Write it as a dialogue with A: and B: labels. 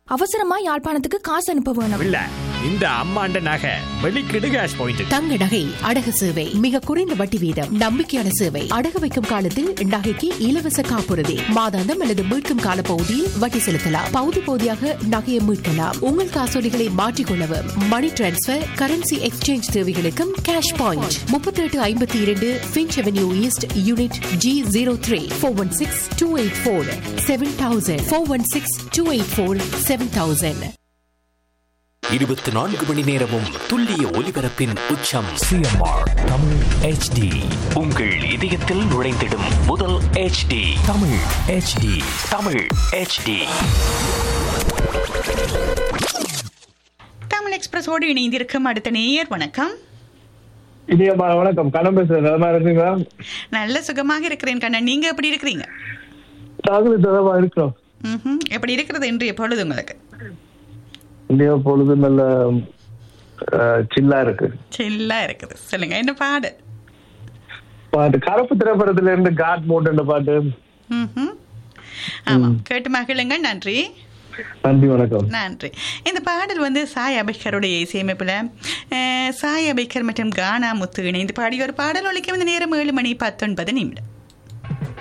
A: அவசரமா யாழ்ப்பாணத்துக்கு காசு அனுப்ப வேணும்
B: இல்ல இந்த அம்மாண்ட நகை வெளிக்கிடு கேஷ் பாயிண்ட்
C: தங்க நகை அடகு சேவை மிக குறைந்த வட்டி வீதம் நம்பிக்கையான சேவை அடகு வைக்கும் காலத்தில் நகைக்கு இலவச காப்புறுதி மாதாந்தம் அல்லது மீட்கும் கால பகுதியில் வட்டி செலுத்தலாம் பகுதி பகுதியாக நகையை மீட்கலாம் உங்கள் காசோலிகளை மாற்றிக்கொள்ளவும் மணி டிரான்ஸ்பர் கரன்சி எக்ஸ்சேஞ்ச் தேவைகளுக்கும் கேஷ் பாயிண்ட் முப்பத்தி எட்டு ஐம்பத்தி இரண்டு Finch avenue east unit G zero three four one six two eight four seven thousand four one six two eight four seven thousand
D: இருபத்தி நான்கு மணி நேரமும் துல்லிய ஒலிபரப்பின் உச்சம்
E: சிஎம்ஆர் தமிழ் ஹெச்டி
D: உங்கள் இதயத்தில் நுழைந்திடும் முதல் HD
E: Tamil HD
D: Tamil HD
F: Tamil எக்ஸ்பிரஸோடு இணைந்திருக்கும் அடுத்த நேயர் வணக்கம்
G: இனியம்மா வணக்கம் கண்ணன் பேசுறேன் நலமா இருக்கீங்களா
F: நல்ல சுகமாக இருக்கிறேன் கண்ணன் நீங்க எப்படி இருக்கிறீங்க
G: நாங்களும் நலமா இருக்கிறோம்
F: ம்ஹும். எப்படி இருக்கிறது இன்றைய பொழுது உங்களுக்கு
G: இந்தியா பொழுது நல்ல சில்லா இருக்கு
F: சில்லா இருக்குது சொல்லுங்க என்ன பாடு
G: பாட்டு கருப்பு திரைப்படத்துல இருந்து காட் மோட்ன்ற பாட்டு
F: ம்ஹும். ஆமாம் கேட்டு மகிழுங்க நன்றி
G: நன்றி வணக்கம்
F: நன்றி இந்த பாடல் வந்து சாய் அபேக்கருடைய இசையமைப்பில் அஹ், சாய் அபேக்கர் மற்றும் கானா முத்து இணைந்து பாடிய ஒரு பாடல் ஒழிக்கும் இந்த நேரம் ஏழு மணி பத்தொன்பது நிமிடம்